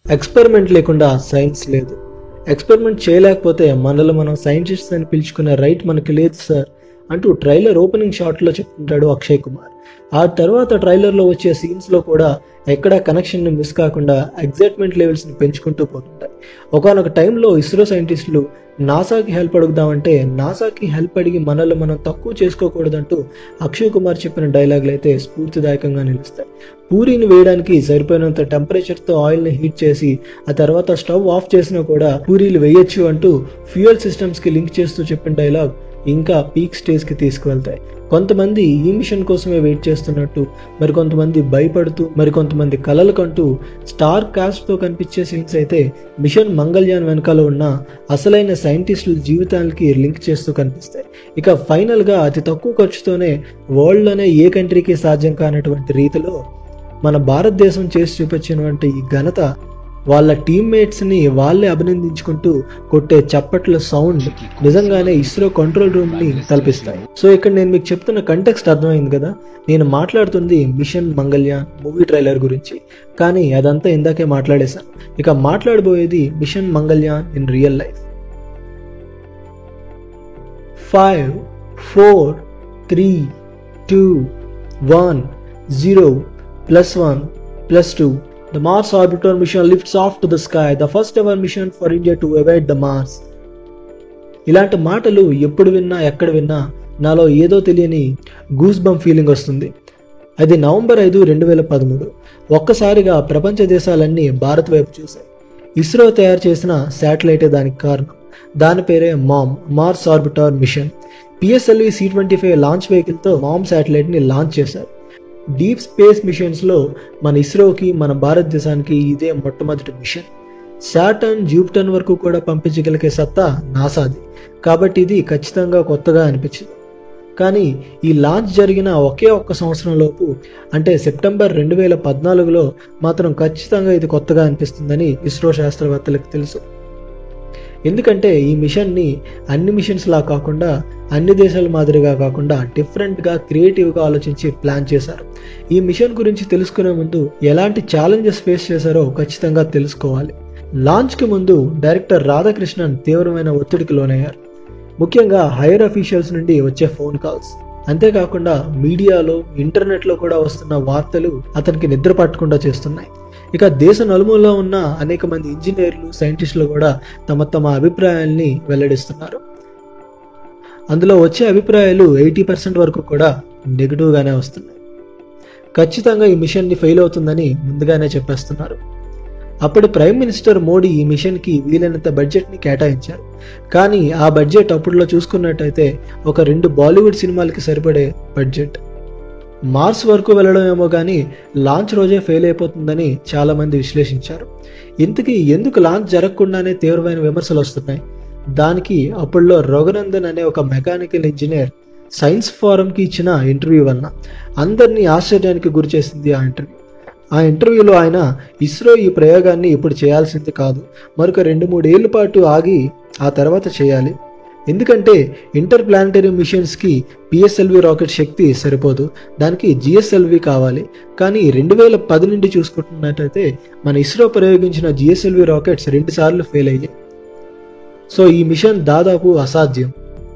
Experiment లేకుండా science లేదు experiment చేయలేకపోతే మనలో మనం సైంటిస్ట్ అని పిలుచుకునే రైట్ మనకి లేదు సార్ అంటూ ట్రైలర్ ఓపెనింగ్ షాట్లో చెప్తుంటాడు అక్షయ్ కుమార్ ఆ తర్వాత ట్రైలర్లో వచ్చే సీన్స్లో కూడా ఎక్కడ కనెక్షన్ని మిస్ కాకుండా ఎగ్జైట్మెంట్ లెవెల్స్ని పెంచుకుంటూ పోతుంటాయి ఒకనొక టైంలో ఇస్రో సైంటిస్టులు నాసాకి హెల్ప్ అడుగుదామంటే నాసాకి హెల్ప్ అడిగి మనల్ని మనం తక్కువ చేసుకోకూడదంటూ అక్షయ్ కుమార్ చెప్పిన డైలాగులు అయితే స్ఫూర్తిదాయకంగా నిలుస్తాయి పూరీని వేయడానికి సరిపోయినంత టెంపరేచర్తో ఆయిల్ని హీట్ చేసి ఆ తర్వాత స్టవ్ ఆఫ్ చేసినా కూడా పూరీలు వేయొచ్చు అంటూ ఫ్యూయల్ సిస్టమ్స్కి లింక్ చేస్తూ చెప్పిన డైలాగ్ ఇంకా పీక్ స్టేజ్కి తీసుకువెళ్తాయి కొంతమంది ఈ మిషన్ కోసమే వెయిట్ చేస్తున్నట్టు మరి కొంతమంది భయపడుతూ మరి కొంతమంది కలలు కంటూ స్టార్ కాస్ట్తో కనిపించే సీన్స్ అయితే మిషన్ మంగళయాన్ వెనకాల ఉన్న అసలైన సైంటిస్టుల జీవితాలకి లింక్ చేస్తూ కనిపిస్తాయి ఇక ఫైనల్గా అతి తక్కువ ఖర్చుతోనే వరల్డ్లోనే ఏ కంట్రీకి సాధ్యం కానటువంటి రీతిలో మన భారతదేశం చేసి చూపించినటువంటి ఈ ఘనత వాళ్ళ టీమ్మేట్స్ని వాళ్ళే అభినందించుకుంటూ కొట్టే చప్పట్ల సౌండ్ నిజంగానే ఇస్రో కంట్రోల్ రూమ్ని కల్పిస్తాయి సో ఇక్కడ నేను మీకు చెప్తున్న కంటెక్స్ట్ అర్థమైంది కదా నేను మాట్లాడుతుంది మిషన్ మంగళ్యాన్ మూవీ ట్రైలర్ గురించి కానీ అదంతా ఇందాకే మాట్లాడేశాను ఇక మాట్లాడబోయేది mission Mangalyaan in real life five four three two one zero plus one plus two The Mars orbiter mission lifts off to the sky, the first ever mission for India to evade the Mars. ఇలాంటి మాటలు ఎప్పుడు విన్నా ఎక్కడ విన్నా నాలో ఏదో తెలియని goose bump feeling వస్తుంది అది నవంబర్ ఐదు రెండు వేల పదమూడు ఒక్కసారిగా ప్రపంచ దేశాలన్నీ భారత్ వైపు చూశాయి ఇస్రో తయారు చేసిన శాటిలైటే దానికి కారణం దాని పేరే MOM Mars orbiter mission PSLV C twenty five launch వెహికల్తో మామ్ శాటిలైట్ని లాంచ్ చేశారు డీప్ స్పేస్ మిషన్స్లో మన ఇస్రోకి మన భారతదేశానికి ఇదే మొట్టమొదటి మిషన్ శాటర్న్ జూపిటర్ వరకు కూడా పంపించగలిగే సత్తా నాసాది కాబట్టి ఇది ఖచ్చితంగా కొత్తగా అనిపించింది కానీ ఈ లాంచ్ జరిగిన ఒకే ఒక్క సంవత్సరం లోపు అంటే సెప్టెంబర్ రెండు వేల పద్నాలుగులో మాత్రం ఖచ్చితంగా ఇది కొత్తగా అనిపిస్తుందని ఇస్రో శాస్త్రవేత్తలకు తెలుసు ఎందుకంటే ఈ మిషన్ని అన్ని మిషన్స్ లా కాకుండా అన్ని దేశాల మాదిరిగా కాకుండా డిఫరెంట్గా క్రియేటివ్గా ఆలోచించి ప్లాన్ చేశారు ఈ మిషన్ గురించి తెలుసుకునే ముందు ఎలాంటి ఛాలెంజెస్ ఫేస్ చేశారో ఖచ్చితంగా తెలుసుకోవాలి లాంచ్కి ముందు డైరెక్టర్ రాధాకృష్ణన్ తీవ్రమైన ఒత్తిడికి లోనయ్యారు ముఖ్యంగా హైయర్ అఫీషియల్స్ నుండి వచ్చే ఫోన్ కాల్స్ అంతేకాకుండా మీడియాలో ఇంటర్నెట్లో కూడా వస్తున్న వార్తలు అతనికి నిద్ర పట్టకుండా చేస్తున్నాయి ఇక దేశ నలుమూలలో ఉన్న అనేక మంది ఇంజనీర్లు సైంటిస్టులు కూడా తమ తమ అభిప్రాయాల్ని వెల్లడిస్తున్నారు అందులో వచ్చే అభిప్రాయాలు ఎయిటీ పర్సెంట్ వరకు కూడా నెగిటివ్గానే వస్తున్నాయి ఖచ్చితంగా ఈ మిషన్ని ఫెయిల్ అవుతుందని ముందుగానే చెప్పేస్తున్నారు అప్పటి ప్రైమ్ మినిస్టర్ మోడీ ఈ మిషన్కి వీలైనంత బడ్జెట్ని కేటాయించారు కానీ ఆ బడ్జెట్ అప్పుడులో చూసుకున్నట్టయితే ఒక రెండు బాలీవుడ్ సినిమాలకి సరిపడే బడ్జెట్ మార్స్ వరకు వెళ్ళడం ఏమో కానీ లాంచ్ రోజే ఫెయిల్ అయిపోతుందని చాలామంది విశ్లేషించారు ఇంతకీ ఎందుకు లాంచ్ జరగకుండానే తీవ్రమైన విమర్శలు వస్తున్నాయి దానికి అప్పుడులో రఘునందన్ అనే ఒక మెకానికల్ ఇంజనీర్ సైన్స్ ఫోరంకి ఇచ్చిన ఇంటర్వ్యూ వలన అందరినీ ఆశ్చర్యానికి గురి చేసింది ఆ ఇంటర్వ్యూ ఆ ఇంటర్వ్యూలో ఆయన ఇస్రో ఈ ప్రయోగాన్ని ఇప్పుడు చేయాల్సింది కాదు మరొక రెండు మూడేళ్ల పాటు ఆగి ఆ తర్వాత చేయాలి ఎందుకంటే ఇంటర్ ప్లానటరీ మిషన్స్కి పిఎస్ఎల్వి రాకెట్ శక్తి సరిపోదు దానికి జిఎస్ఎల్వి కావాలి కానీ రెండు వేల పది నుండి చూసుకుంటున్నట్టయితే మన ఇస్రో ప్రయోగించిన జిఎస్ఎల్వి రాకెట్స్ రెండు సార్లు ఫెయిల్ అయ్యాయి సో ఈ మిషన్ దాదాపు అసాధ్యం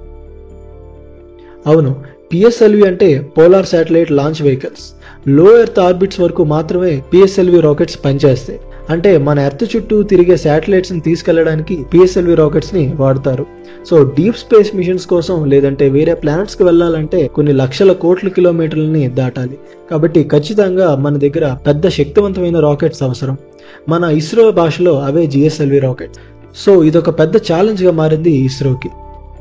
అవును పిఎస్ఎల్వి అంటే polar satellite launch vehicles low earth orbits వరకు మాత్రమే పిఎస్ఎల్వి రాకెట్స్ పనిచేస్తాయి అంటే మన ఎర్త్ చుట్టూ తిరిగే శాటిలైట్స్ని తీసుకెళ్లడానికి పిఎస్ఎల్వి రాకెట్స్ని వాడతారు సో డీప్ స్పేస్ మిషన్స్ కోసం లేదంటే వేరే ప్లానెట్స్కి వెళ్ళాలంటే కొన్ని లక్షల కోట్ల కిలోమీటర్లని దాటాలి కాబట్టి ఖచ్చితంగా మన దగ్గర పెద్ద శక్తివంతమైన రాకెట్స్ అవసరం మన ఇస్రో భాషలో అవే జిఎస్ఎల్వి రాకెట్స్ సో ఇదొక పెద్ద ఛాలెంజ్గా మారింది ఇస్రోకి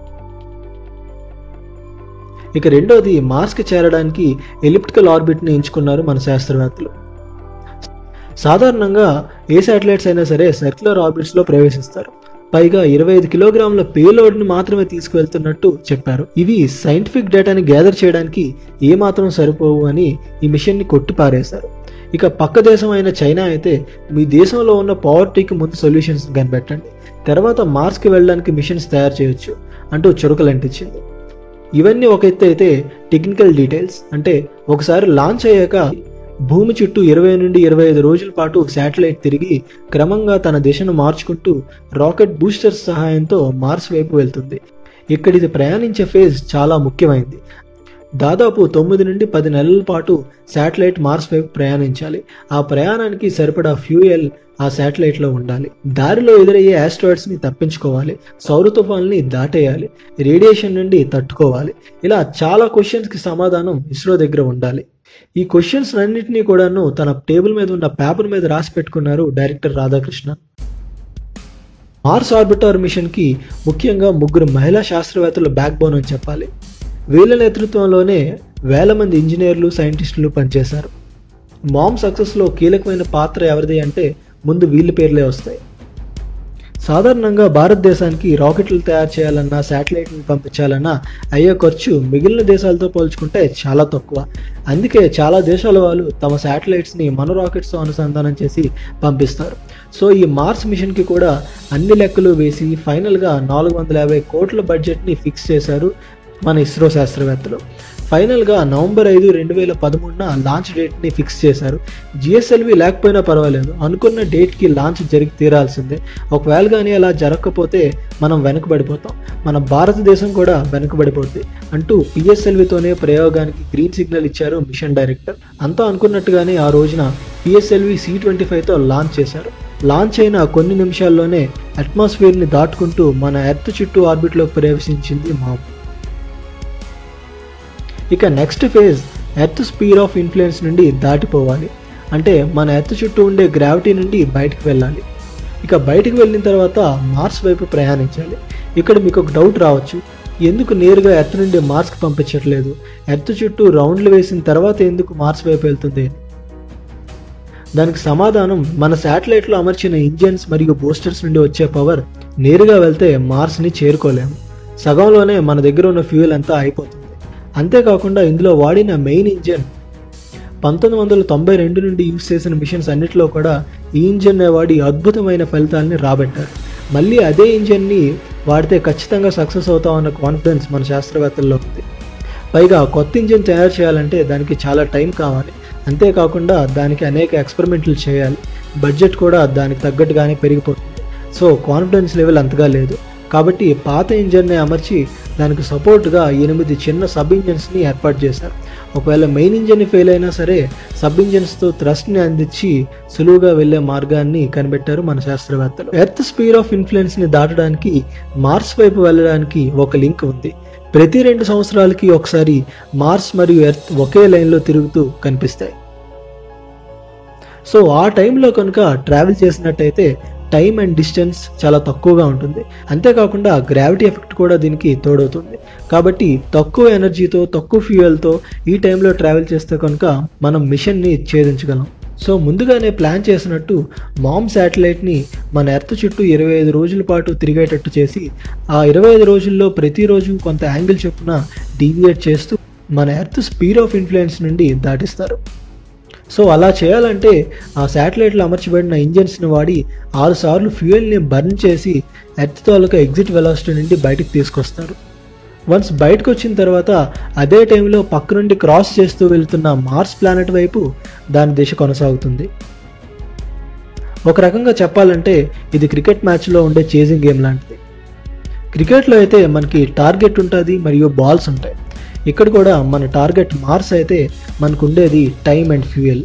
ఇక రెండోది మార్స్కి చేరడానికి ఎలిప్టికల్ ఆర్బిట్ని ఎంచుకున్నారు మన శాస్త్రవేత్తలు సాధారణంగా ఏ శాటిలైట్స్ అయినా సరే సర్క్యులర్ ఆర్బిట్స్లో ప్రవేశిస్తారు పైగా ఇరవై ఐదు కిలోగ్రాముల పేలోడ్ని మాత్రమే తీసుకువెళ్తున్నట్టు చెప్పారు ఇవి సైంటిఫిక్ డేటాని గ్యాదర్ చేయడానికి ఏమాత్రం సరిపోవు అని ఈ మిషన్ని కొట్టి పారేశారు ఇక పక్క దేశం అయిన చైనా అయితే మీ దేశంలో ఉన్న పావర్టీకి ముందు సొల్యూషన్స్ కనిపెట్టండి తర్వాత మార్స్కి వెళ్ళడానికి మిషన్స్ తయారు చేయొచ్చు అంటూ చురుకలు అంటించింది ఇవన్నీ ఒక ఎత్తు అయితే టెక్నికల్ డీటెయిల్స్ అంటే ఒకసారి లాంచ్ అయ్యాక భూమి చుట్టూ ఇరవై నుండి ఇరవై ఐదు రోజుల పాటు శాటిలైట్ తిరిగి క్రమంగా తన దిశను మార్చుకుంటూ రాకెట్ బూస్టర్స్ సహాయంతో మార్స్ వైపు వెళ్తుంది ఇక్కడ ఇది ప్రయాణించే ఫేజ్ చాలా ముఖ్యమైనది దాదాపు తొమ్మిది నుండి పది నెలల పాటు శాటిలైట్ మార్స్ వైపు ప్రయాణించాలి ఆ ప్రయాణానికి సరిపడా ఫ్యూయల్ ఆ శాటిలైట్లో ఉండాలి దారిలో ఎదురయ్యే ఆస్ట్రాయిడ్స్ ని తప్పించుకోవాలి సౌర తుఫాన్ని దాటేయాలి రేడియేషన్ నుండి తట్టుకోవాలి ఇలా చాలా క్వశ్చన్స్ కి సమాధానం ఇస్రో దగ్గర ఉండాలి ఈ క్వశ్చన్స్ అన్నింటినీ కూడాను తన టేబుల్ మీద ఉన్న పేపర్ మీద రాసి పెట్టుకున్నారు director Radhakrishna Mars orbiter mission కి ముఖ్యంగా ముగ్గురు మహిళా శాస్త్రవేత్తలు బ్యాక్ బోన్ అని చెప్పాలి వీళ్ళ నేతృత్వంలోనే వేల మంది ఇంజనీర్లు సైంటిస్టులు పనిచేశారు మామ్ సక్సెస్లో కీలకమైన పాత్ర ఎవరిది అంటే ముందు వీళ్ళ పేర్లే వస్తాయి సాధారణంగా భారతదేశానికి రాకెట్లు తయారు చేయాలన్నా శాటిలైట్ని పంపించాలన్నా అయ్యే ఖర్చు మిగిలిన దేశాలతో పోల్చుకుంటే చాలా తక్కువ అందుకే చాలా దేశాల వాళ్ళు తమ శాటిలైట్స్ని మన రాకెట్స్తో అనుసంధానం చేసి పంపిస్తారు సో ఈ మార్స్ మిషన్కి కూడా అన్ని లెక్కలు వేసి ఫైనల్గా నాలుగు వందల యాభై కోట్ల బడ్జెట్ని ఫిక్స్ చేశారు మన ఇస్రో శాస్త్రవేత్తలు ఫైనల్గా నవంబర్ ఐదు రెండు వేల పదమూడున లాంచ్ డేట్ని ఫిక్స్ చేశారు జిఎస్ఎల్వి లేకపోయినా పర్వాలేదు అనుకున్న డేట్కి లాంచ్ జరిగి తీరాల్సిందే ఒకవేళ కానీ అలా జరగకపోతే మనం వెనకబడిపోతాం మన భారతదేశం కూడా వెనకబడిపోద్ది అంటూ పిఎస్ఎల్వితోనే ప్రయోగానికి గ్రీన్ సిగ్నల్ ఇచ్చారు మిషన్ డైరెక్టర్ అంతా అనుకున్నట్టుగానే ఆ రోజున పిఎస్ఎల్వి సి ట్వంటీ ఫైవ్తో లాంచ్ చేశారు లాంచ్ అయిన కొన్ని నిమిషాల్లోనే అట్మాస్ఫియర్ని దాటుకుంటూ మన ఎర్త్ చుట్టూ ఆర్బిట్లోకి ప్రవేశించింది మామ్ ఇక next phase earth sphere of influence నుండి దాటిపోవాలి అంటే మన ఎర్త్ చుట్టూ ఉండే గ్రావిటీ నుండి బయటకు వెళ్ళాలి ఇక బయటకు వెళ్ళిన తర్వాత మార్స్ వైపు ప్రయాణించాలి ఇక్కడ మీకు ఒక డౌట్ రావచ్చు ఎందుకు నేరుగా ఎర్త్ నుండి మార్స్కి పంపించట్లేదు ఎర్త్ చుట్టూ రౌండ్లు వేసిన తర్వాత ఎందుకు మార్స్ వైపు వెళ్తుంది దానికి సమాధానం మన శాటిలైట్లో అమర్చిన ఇంజన్స్ మరియు బూస్టర్స్ నుండి వచ్చే పవర్ నేరుగా వెళ్తే మార్స్ని చేరుకోలేము సగంలోనే మన దగ్గర ఉన్న ఫ్యూయల్ అంతా అయిపోతుంది అంతేకాకుండా ఇందులో వాడిన మెయిన్ ఇంజన్ పంతొమ్మిది వందల తొంభై రెండు నుండి యూజ్ చేసిన మిషన్స్ అన్నిటిలో కూడా ఈ ఇంజన్నే వాడి అద్భుతమైన ఫలితాలని రాబట్టారు మళ్ళీ అదే ఇంజన్ని వాడితే ఖచ్చితంగా సక్సెస్ అవుతామన్న కాన్ఫిడెన్స్ మన శాస్త్రవేత్తల్లో ఉంది పైగా కొత్త ఇంజిన్ తయారు చేయాలంటే దానికి చాలా టైం కావాలి అంతేకాకుండా దానికి అనేక ఎక్స్పెరిమెంట్లు చేయాలి బడ్జెట్ కూడా దానికి తగ్గట్టుగానే పెరిగిపోతుంది సో కాన్ఫిడెన్స్ లెవెల్ అంతగా లేదు కాబట్టి పాత ఇంజన్ని అమర్చి దానికి సపోర్ట్గా ఎనిమిది చిన్న సబ్ ఇంజన్స్ని ఏర్పాటు చేశారు ఒకవేళ మెయిన్ ఇంజన్ ఫెయిల్ అయినా సరే సబ్ ఇంజన్స్తో థ్రస్ట్ని అందించి సులువుగా వెళ్లే మార్గాన్ని కనిపెట్టారు మన శాస్త్రవేత్తలు ఎర్త్ స్పీర్ ఆఫ్ ఇన్ఫ్లుయెన్స్ని దాటడానికి మార్స్ వైపు వెళ్ళడానికి ఒక లింక్ ఉంది ప్రతి రెండు సంవత్సరాలకి ఒకసారి మార్స్ మరియు ఎర్త్ ఒకే లైన్లో తిరుగుతూ కనిపిస్తాయి సో ఆ టైంలో కనుక ట్రావెల్ చేసినట్టయితే టైం అండ్ డిస్టెన్స్ చాలా తక్కువగా ఉంటుంది అంతేకాకుండా గ్రావిటీ ఎఫెక్ట్ కూడా దీనికి తోడవుతుంది కాబట్టి తక్కువ ఎనర్జీతో తక్కువ ఫ్యూయల్తో ఈ టైంలో ట్రావెల్ చేస్తే కనుక మనం మిషన్ని ఛేదించగలం సో ముందుగానే ప్లాన్ చేసినట్టు మామ్ శాటిలైట్ని మన ఎర్త్ చుట్టూ ఇరవై ఐదు రోజుల పాటు తిరిగేటట్టు చేసి ఆ ఇరవై ఐదు రోజుల్లో ప్రతిరోజు కొంత యాంగిల్ చొప్పున డీవియేట్ చేస్తూ మన ఎర్త్ స్పీడ్ ఆఫ్ ఇన్ఫ్లుయెన్స్ నుండి దాటిస్తారు సో అలా చేయాలంటే ఆ శాటిలైట్లో అమర్చబడిన ఇంజన్స్ని వాడి ఆరు సార్లు ఫ్యూయల్ని బర్న్ చేసి ఎర్త్ తాలూకా ఎగ్జిట్ వెలాసిటీ నుండి బయటకు తీసుకొస్తారు వన్స్ బయటకు వచ్చిన తర్వాత అదే టైంలో పక్క నుండి క్రాస్ చేస్తూ వెళ్తున్న మార్స్ ప్లానెట్ వైపు దాని దిశ కొనసాగుతుంది ఒక రకంగా చెప్పాలంటే ఇది క్రికెట్ మ్యాచ్లో ఉండే చేజింగ్ గేమ్ లాంటిది క్రికెట్లో అయితే మనకి టార్గెట్ ఉంటుంది మరియు బాల్స్ ఉంటాయి ఇక్కడ కూడా మన టార్గెట్ మార్స్ అయితే మనకు ఉండేది టైం అండ్ ఫ్యూయల్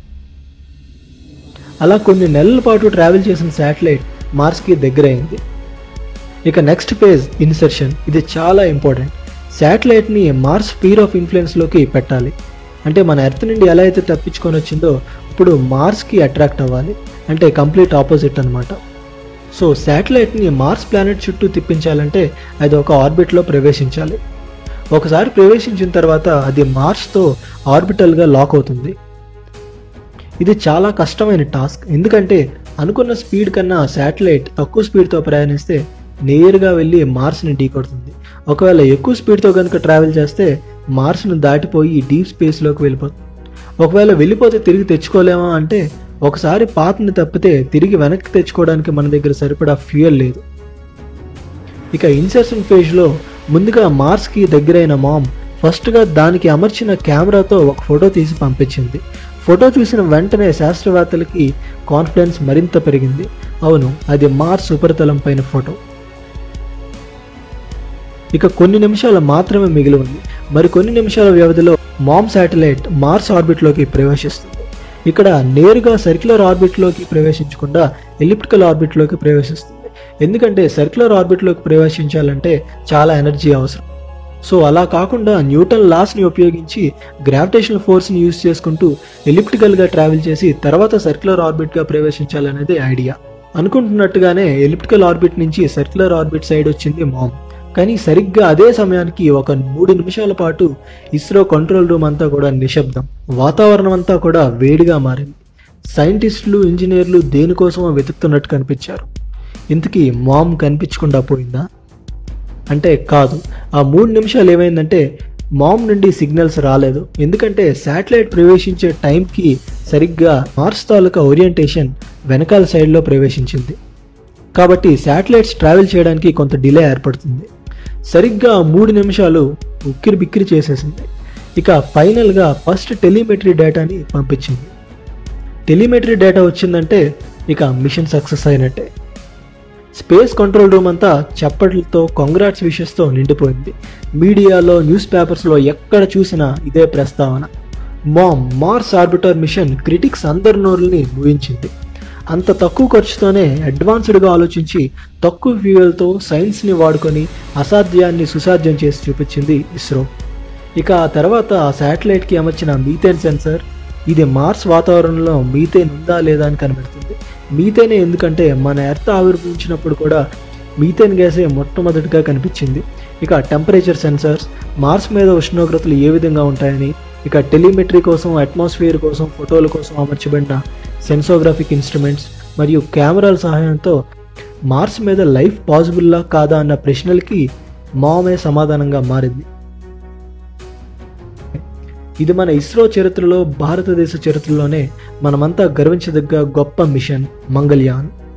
అలా కొన్ని నెలల పాటు ట్రావెల్ చేసిన శాటిలైట్ మార్స్కి దగ్గరైంది ఇక నెక్స్ట్ పేజ్ ఇన్సర్షన్ ఇది చాలా ఇంపార్టెంట్ శాటిలైట్ని మార్స్ స్పీర్ ఆఫ్ ఇన్ఫ్లుయెన్స్లోకి పెట్టాలి అంటే మన ఎర్త్ నుండి ఎలా అయితే తప్పించుకొని వచ్చిందో ఇప్పుడు మార్స్కి అట్రాక్ట్ అవ్వాలి అంటే కంప్లీట్ ఆపోజిట్ అనమాట సో శాటిలైట్ని మార్స్ ప్లానెట్ చుట్టూ తిప్పించాలంటే అది ఒక ఆర్బిట్లో ప్రవేశించాలి ఒకసారి ప్రవేశించిన తర్వాత అది మార్స్తో ఆర్బిటల్గా లాక్ అవుతుంది ఇది చాలా కష్టమైన టాస్క్ ఎందుకంటే అనుకున్న స్పీడ్ కన్నా శాటిలైట్ తక్కువ స్పీడ్తో ప్రయాణిస్తే నేరుగా వెళ్ళి మార్స్ని ఢీకొడుతుంది ఒకవేళ ఎక్కువ స్పీడ్తో కనుక ట్రావెల్ చేస్తే మార్స్ను దాటిపోయి డీప్ స్పేస్లోకి వెళ్ళిపోతుంది ఒకవేళ వెళ్ళిపోతే తిరిగి తెచ్చుకోలేమా అంటే ఒకసారి పాత్ని తప్పితే తిరిగి వెనక్కి తెచ్చుకోవడానికి మన దగ్గర సరిపడా ఫ్యూయల్ లేదు ఇక ఇన్సర్షన్ ఫేజ్లో ముందుగా మార్స్కి దగ్గరైన మామ్ ఫస్ట్గా దానికి అమర్చిన కెమెరాతో ఒక ఫోటో తీసి పంపించింది ఫోటో చూసిన వెంటనే శాస్త్రవేత్తలకి కాన్ఫిడెన్స్ మరింత పెరిగింది అవును అది మార్స్ ఉపరితలం పైన ఫోటో ఇక కొన్ని నిమిషాలు మాత్రమే మిగిలి ఉంది మరి కొన్ని నిమిషాల వ్యవధిలో మామ్ శాటిలైట్ మార్స్ ఆర్బిట్లోకి ప్రవేశిస్తుంది ఇక్కడ నేరుగా సర్క్యులర్ ఆర్బిట్లోకి ప్రవేశించకుండా ఎలిప్టికల్ ఆర్బిట్లోకి ప్రవేశిస్తుంది ఎందుకంటే సర్క్యులర్ ఆర్బిట్లోకి ప్రవేశించాలంటే చాలా ఎనర్జీ అవసరం సో అలా కాకుండా న్యూటన్ లాస్ని ఉపయోగించి గ్రావిటేషనల్ ఫోర్స్ని యూజ్ చేసుకుంటూ ఎలిప్టికల్గా ట్రావెల్ చేసి తర్వాత సర్క్యులర్ ఆర్బిట్గా ప్రవేశించాలనేది ఐడియా అనుకుంటున్నట్టుగానే ఎలిప్టికల్ ఆర్బిట్ నుంచి సర్క్యులర్ ఆర్బిట్ సైడ్ వచ్చింది మామ్ కానీ సరిగ్గా అదే సమయానికి ఒక మూడు నిమిషాల పాటు ఇస్రో కంట్రోల్ రూమ్ అంతా కూడా నిశ్శబ్దం వాతావరణం అంతా కూడా వేడిగా మారింది సైంటిస్టులు ఇంజనీర్లు దేనికోసమో వెతుకుతున్నట్టు కనిపించారు ఇంతకీ మామ్ కనిపించకుండా పోయిందా అంటే కాదు ఆ మూడు నిమిషాలు ఏమైందంటే మామ్ నుండి సిగ్నల్స్ రాలేదు ఎందుకంటే శాటిలైట్ ప్రవేశించే టైంకి సరిగ్గా మార్స్ తాలూకా ఓరియంటేషన్ వెనకాల సైడ్లో ప్రవేశించింది కాబట్టి శాటిలైట్స్ ట్రావెల్ చేయడానికి కొంత డిలే ఏర్పడుతుంది సరిగ్గా ఆ మూడు నిమిషాలు ఉక్కిరి బిక్కిరి చేసేసింది ఇక ఫైనల్గా ఫస్ట్ టెలిమెట్రీ డేటాని పంపించింది టెలిమెట్రీ డేటా వచ్చిందంటే ఇక మిషన్ సక్సెస్ అయినట్టే స్పేస్ కంట్రోల్ రూమ్ అంతా చప్పట్లతో కాంగ్రాట్స్ విషెస్తో నిండిపోయింది మీడియాలో న్యూస్ పేపర్స్లో ఎక్కడ చూసినా ఇదే ప్రస్తావన MOM Mars orbiter mission critics అందరి నోరుల్ని ముగించింది అంత తక్కువ ఖర్చుతోనే అడ్వాన్స్డ్గా ఆలోచించి తక్కువ ఫ్యూయల్తో సైన్స్ని వాడుకొని అసాధ్యాన్ని సుసాధ్యం చేసి చూపించింది ఇస్రో ఇక ఆ తర్వాత ఆ శాటిలైట్కి అమర్చిన మీథేన్ సెన్సర్ ఇది మార్స్ వాతావరణంలో మీథేన్ ఉందా లేదా అని కనిపెడుతుంది మీథేనే ఎందుకంటే మన ఎర్త్ ఆవిర్భవించినప్పుడు కూడా మీథేన్ గ్యాసే మొట్టమొదటిగా కనిపించింది ఇక టెంపరేచర్ సెన్సర్స్ మార్స్ మీద ఉష్ణోగ్రతలు ఏ విధంగా ఉంటాయని ఇక టెలిమెట్రీ కోసం అట్మాస్ఫియర్ కోసం ఫోటోల కోసం అమర్చబడిన సెన్సోగ్రాఫిక్ ఇన్స్ట్రుమెంట్స్ మరియు కెమెరాల సహాయంతో మార్స్ మీద లైఫ్ పాసిబుల్లా కాదా అన్న ప్రశ్నలకి మామే సమాధానంగా మారింది ఇది మన ఇస్రో చరిత్రలో భారతదేశ చరిత్రలోనే మనమంతా గర్వించదగ్గ గొప్ప మిషన్ మంగళయాన్